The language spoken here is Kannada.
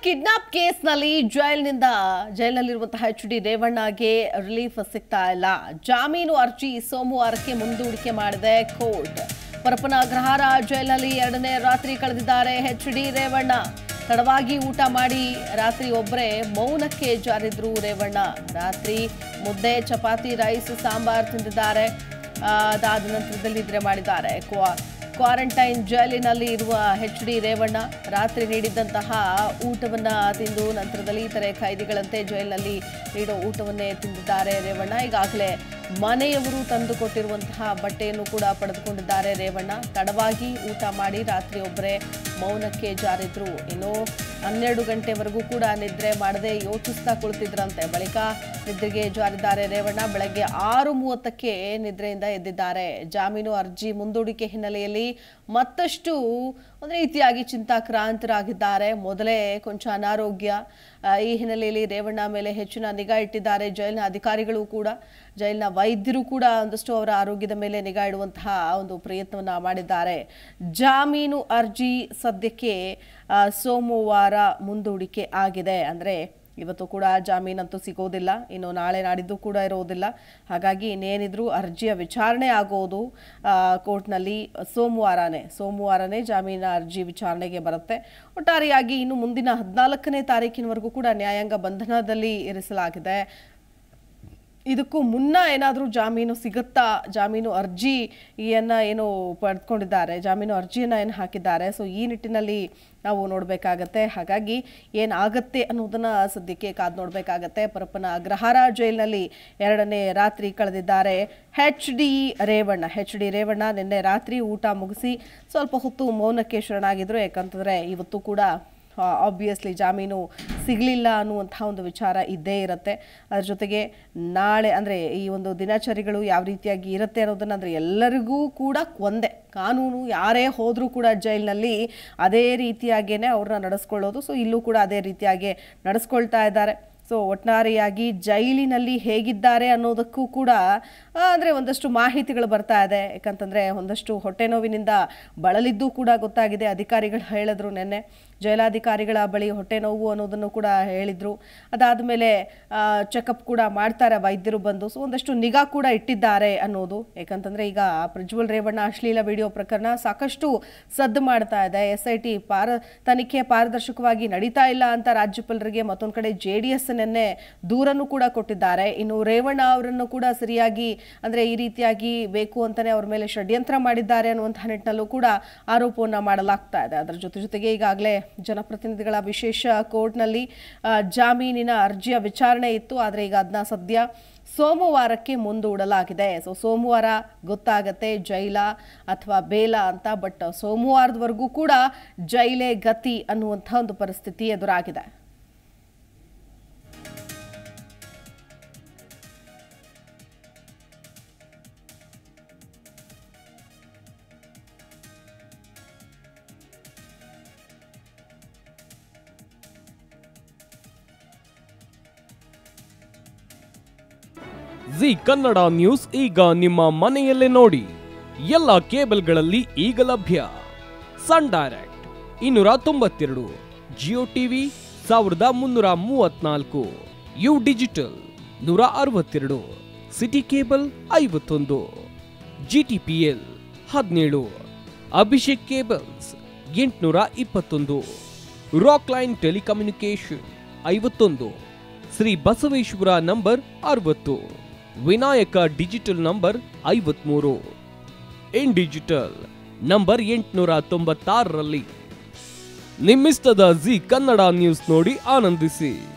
ಕಿಡ್ನಾಪ್ ಕೇಸ್ನಲ್ಲಿ ಜೈಲಿನಿಂದ ಜೈಲಿನಲ್ಲಿರುವಂತಹ ಎಚ್ ಡಿ ರೇವಣ್ಣಗೆ ರಿಲೀಫ್ ಸಿಗ್ತಾ ಇಲ್ಲ ಜಾಮೀನು ಅರ್ಜಿ ಸೋಮವಾರಕ್ಕೆ ಮುಂದೂಡಿಕೆ ಮಾಡಿದೆ ಕೋರ್ಟ್ ಪರಪನ ಅಗ್ರಹಾರ ಜೈಲಿನಲ್ಲಿ ಎರಡನೇ ರಾತ್ರಿ ಕಳೆದಿದ್ದಾರೆ ಎಚ್ ಡಿ ರೇವಣ್ಣ ತಡವಾಗಿ ಊಟ ಮಾಡಿ ರಾತ್ರಿ ಒಬ್ಬರೇ ಮೌನಕ್ಕೆ ಜಾರಿದ್ರು ರೇವಣ್ಣ ರಾತ್ರಿ ಮುದ್ದೆ ಚಪಾತಿ ರೈಸ್ ಸಾಂಬಾರ್ ತಿಂದಿದ್ದಾರೆ ಆ, ಅದಾದ ನಂತರದಲ್ಲಿ ನಿದ್ರೆ ಮಾಡಿದ್ದಾರೆ ಕ್ವಾ ಕ್ವಾರಂಟೈನ್ ಜೈಲಿನಲ್ಲಿ ಇರುವ ಎಚ್ ಡಿ ರೇವಣ್ಣ ರಾತ್ರಿ ನೀಡಿದ್ದಂತಹ ಊಟವನ್ನ ತಿಂದು ನಂತರದಲ್ಲಿ ಇತರೆ ಖೈದಿಗಳಂತೆ ಜೈಲಿನಲ್ಲಿ ನೀಡೋ ಊಟವನ್ನೇ ತಿಂದಿದ್ದಾರೆ ರೇವಣ್ಣ ಈಗಾಗಲೇ ಮನೆಯವರು ತಂದು ಕೊಟ್ಟಿರುವಂತಹ ಬಟ್ಟೆಯನ್ನು ಕೂಡ ಪಡೆದುಕೊಂಡಿದ್ದಾರೆ ರೇವಣ್ಣ ತಡವಾಗಿ ಊಟ ಮಾಡಿ ರಾತ್ರಿ ಒಬ್ಬರೇ ಮೌನಕ್ಕೆ ಜಾರಿದ್ರು ಇನ್ನು ಹನ್ನೆರಡು ಗಂಟೆವರೆಗೂ ಕೂಡ ನಿದ್ರೆ ಮಾಡದೆ ಯೋಚಿಸ್ತಾ ಕುಳಿತಿದ್ರಂತೆ ಬಳಿಕ ನಿದ್ರೆಗೆ ಜಾರಿದ್ದಾರೆ ರೇವಣ್ಣ ಬೆಳಗ್ಗೆ ಆರು ಮೂವತ್ತಕ್ಕೆ ನಿದ್ರೆಯಿಂದ ಎದ್ದಿದ್ದಾರೆ ಜಾಮೀನು ಅರ್ಜಿ ಮುಂದೂಡಿಕೆ ಹಿನ್ನೆಲೆಯಲ್ಲಿ ಮತ್ತಷ್ಟು ಒಂದು ರೀತಿಯಾಗಿ ಚಿಂತಾಕ್ರಾಂತರಾಗಿದ್ದಾರೆ ಮೊದಲೇ ಕೊಂಚ ಅನಾರೋಗ್ಯ ಆ, ಈ ಹಿನ್ನೆಲೆಯಲ್ಲಿ ರೇವಣ್ಣ ಮೇಲೆ ಹೆಚ್ಚಿನ ನಿಗಾ ಇಟ್ಟಿದ್ದಾರೆ ಜೈಲಿನ ಅಧಿಕಾರಿಗಳು ಕೂಡ ಜೈಲಿನ ವೈದ್ಯರು ಕೂಡ ಒಂದಷ್ಟು ಅವರ ಆರೋಗ್ಯದ ಮೇಲೆ ನಿಗಾ ಇಡುವಂತಹ ಒಂದು ಪ್ರಯತ್ನವನ್ನ ಮಾಡಿದ್ದಾರೆ ಜಾಮೀನು ಅರ್ಜಿ ಸದ್ಯಕ್ಕೆ ಆ, ಸೋಮವಾರ ಮುಂದೂಡಿಕೆ ಆಗಿದೆ ಅಂದ್ರೆ ಇವತ್ತು ಕೂಡ ಜಾಮೀನಂತೂ ಸಿಗೋದಿಲ್ಲ ಇನ್ನು ನಾಳೆ ನಾಡಿದ್ದು ಕೂಡ ಇರೋದಿಲ್ಲ ಹಾಗಾಗಿ ಇನ್ನೇನಿದ್ರು ಅರ್ಜಿಯ ವಿಚಾರಣೆ ಆಗೋದು ಆ, ಕೋರ್ಟ್ನಲ್ಲಿ ಸೋಮವಾರನೇ ಸೋಮವಾರನೇ ಜಾಮೀನ ಅರ್ಜಿ ವಿಚಾರಣೆಗೆ ಬರುತ್ತೆ ಒಟ್ಟಾರೆಯಾಗಿ ಇನ್ನು ಮುಂದಿನ ಹದಿನಾಲ್ಕನೇ ತಾರೀಕಿನವರೆಗೂ ಕೂಡ ನ್ಯಾಯಾಂಗ ಬಂಧನದಲ್ಲಿ ಇರಿಸಲಾಗಿದೆ ಇದಕ್ಕೂ ಮುನ್ನ ಏನಾದರೂ ಜಾಮೀನು ಸಿಗುತ್ತಾ ಜಾಮೀನು ಅರ್ಜಿಯನ್ನ ಏನು ಪಡೆದುಕೊಂಡಿದ್ದಾರೆ ಜಾಮೀನು ಅರ್ಜಿಯನ್ನ ಏನು ಹಾಕಿದ್ದಾರೆ ಸೊ ಈ ನಿಟ್ಟಿನಲ್ಲಿ ನಾವು ನೋಡಬೇಕಾಗತ್ತೆ ಹಾಗಾಗಿ ಏನಾಗತ್ತೆ ಅನ್ನೋದನ್ನ ಸದ್ಯಕ್ಕೆ ಕಾದು ನೋಡಬೇಕಾಗತ್ತೆ ಪರಪ್ಪನ ಅಗ್ರಹಾರ ಜೈಲಿನಲ್ಲಿ ಎರಡನೇ ರಾತ್ರಿ ಕಳೆದಿದ್ದಾರೆ H D Revanna H D Revanna ನಿನ್ನೆ ರಾತ್ರಿ ಊಟ ಮುಗಿಸಿ ಸ್ವಲ್ಪ ಹೊತ್ತು ಮೌನಕ್ಕೆ ಶರಣಾಗಿದ್ರು ಯಾಕಂತಂದ್ರೆ ಇವತ್ತು ಕೂಡ ಆಬ್ವಿಯಸ್ಲಿ ಜಾಮೀನು ಸಿಗಲಿಲ್ಲ ಅನ್ನುವಂಥ ಒಂದು ವಿಚಾರ ಇದ್ದೇ ಇರುತ್ತೆ ಅದ್ರ ಜೊತೆಗೆ ನಾಳೆ ಅಂದರೆ ಈ ಒಂದು ದಿನಚರಿಗಳು ಯಾವ ರೀತಿಯಾಗಿ ಇರುತ್ತೆ ಅನ್ನೋದನ್ನ ಅಂದರೆ ಎಲ್ಲರಿಗೂ ಕೂಡ ಒಂದೇ ಕಾನೂನು ಯಾರೇ ಹೋದರೂ ಕೂಡ ಜೈಲಿನಲ್ಲಿ ಅದೇ ರೀತಿಯಾಗೇನೆ ಅವ್ರನ್ನ ನಡೆಸ್ಕೊಳ್ಳೋದು ಸೊ ಇಲ್ಲೂ ಕೂಡ ಅದೇ ರೀತಿಯಾಗಿ ನಡೆಸ್ಕೊಳ್ತಾ ಇದ್ದಾರೆ ಸೊ ಒಟ್ಟಾರೆಯಾಗಿ ಜೈಲಿನಲ್ಲಿ ಹೇಗಿದ್ದಾರೆ ಅನ್ನೋದಕ್ಕೂ ಕೂಡ ಆ, ಅಂದ್ರೆ ಒಂದಷ್ಟು ಮಾಹಿತಿಗಳು ಬರ್ತಾ ಇದೆ ಯಾಕಂತಂದ್ರೆ ಒಂದಷ್ಟು ಹೊಟ್ಟೆ ನೋವಿನಿಂದ ಬಳಲಿದ್ದು ಕೂಡ ಗೊತ್ತಾಗಿದೆ ಅಧಿಕಾರಿಗಳು ಹೇಳಿದ್ರು ನಿನ್ನೆ ಜೈಲಾಧಿಕಾರಿಗಳ ಬಳಿ ಹೊಟ್ಟೆ ನೋವು ಅನ್ನೋದನ್ನು ಕೂಡ ಹೇಳಿದ್ರು ಅದಾದಮೇಲೆ ಚೆಕಪ್ ಕೂಡ ಮಾಡ್ತಾರೆ ವೈದ್ಯರು ಬಂದು ಸೊ ಒಂದಷ್ಟು ನಿಗಾ ಕೂಡ ಇಟ್ಟಿದ್ದಾರೆ ಅನ್ನೋದು ಯಾಕಂತಂದ್ರೆ ಈಗ ಪ್ರಜ್ವಲ್ ರೇವಣ್ಣ ಅಶ್ಲೀಲ ವಿಡಿಯೋ ಪ್ರಕರಣ ಸಾಕಷ್ಟು ಸದ್ದು ಮಾಡ್ತಾ ಇದೆ ಎಸ್ ಐ ಟಿ ಪಾರ ತನಿಖೆ ಪಾರದರ್ಶಕವಾಗಿ ನಡೀತಾ ಇಲ್ಲ ಅಂತ ರಾಜ್ಯಪಾಲರಿಗೆ ಮತ್ತೊಂದು ಕಡೆ ಜೆ ಡಿ ಎಸ್ ನಿನ್ನೆ ದೂರನ್ನು ಕೂಡ ಕೊಟ್ಟಿದ್ದಾರೆ ಇನ್ನು ರೇವಣ್ಣ ಅವರನ್ನು ಕೂಡ ಸರಿಯಾಗಿ ಅಂದ್ರೆ ಈ ರೀತಿಯಾಗಿ ಬೇಕು ಅಂತಾನೆ ಅವ್ರ ಮೇಲೆ ಷಡ್ಯಂತ್ರ ಮಾಡಿದ್ದಾರೆ ಅನ್ನುವಂತಹ ನಿಟ್ಟಿನಲ್ಲೂ ಕೂಡ ಆರೋಪವನ್ನ ಮಾಡಲಾಗ್ತಾ ಇದೆ ಅದರ ಜೊತೆ ಜೊತೆಗೆ ಈಗಾಗಲೇ ಜನಪ್ರತಿನಿಧಿಗಳ ವಿಶೇಷ ಕೋರ್ಟ್ನಲ್ಲಿ ಆ, ಜಾಮೀನಿನ ಅರ್ಜಿಯ ವಿಚಾರಣೆ ಇತ್ತು ಆದರೆ ಈಗ ಅದನ್ನ ಸದ್ಯ ಸೋಮವಾರಕ್ಕೆ ಮುಂದೂಡಲಾಗಿದೆ ಸೊ ಸೋಮವಾರ ಗೊತ್ತಾಗತ್ತೆ ಜೈಲ ಅಥವಾ ಬೇಲ ಅಂತ ಬಟ್ ಸೋಮವಾರದವರೆಗೂ ಕೂಡ ಜೈಲೇ ಗತಿ ಅನ್ನುವಂಥ ಒಂದು ಪರಿಸ್ಥಿತಿ ಎದುರಾಗಿದೆ ಜಿ ಕನ್ನಡ ನ್ಯೂಸ್ ಈಗ ನಿಮ್ಮ ಮನೆಯಲ್ಲೇ ನೋಡಿ ಎಲ್ಲ ಕೇಬಲ್ಗಳಲ್ಲಿ ಈಗ ಲಭ್ಯ ಸನ್ ಡೈರೆಕ್ಟ್ ಇನ್ನೂರ ತೊಂಬತ್ತೆರಡು ಜಿಯೋ ಟಿವಿ ಸಾವಿರದ ಮುನ್ನೂರ ಮೂವತ್ನಾಲ್ಕು ಯು ಡಿಜಿಟಲ್ ನೂರ ಅರವತ್ತೆರಡು ಸಿಟಿ ಕೇಬಲ್ ಐವತ್ತೊಂದು ಜಿಟಿಪಿಎಲ್ ಹದಿನೇಳು ಅಭಿಷೇಕ್ ಕೇಬಲ್ಸ್ ಎಂಟುನೂರ ಇಪ್ಪತ್ತೊಂದು ರಾಕ್ ಲೈನ್ ಟೆಲಿಕಮ್ಯುನಿಕೇಶನ್ ಐವತ್ತೊಂದು ಶ್ರೀ ಬಸವೇಶ್ವರ ನಂಬರ್ ಅರವತ್ತು ವಿನಾಯಕ ಡಿಜಿಟಲ್ ನಂಬರ್ ಐವತ್ಮೂರು ಇನ್ ಡಿಜಿಟಲ್ ನಂಬರ್ ಎಂಟುನೂರ ತೊಂಬತ್ತಾರರಲ್ಲಿ ನಿಮ್ಮಿಸ್ತದ ಜಿ ಕನ್ನಡ ನ್ಯೂಸ್ ನೋಡಿ ಆನಂದಿಸಿ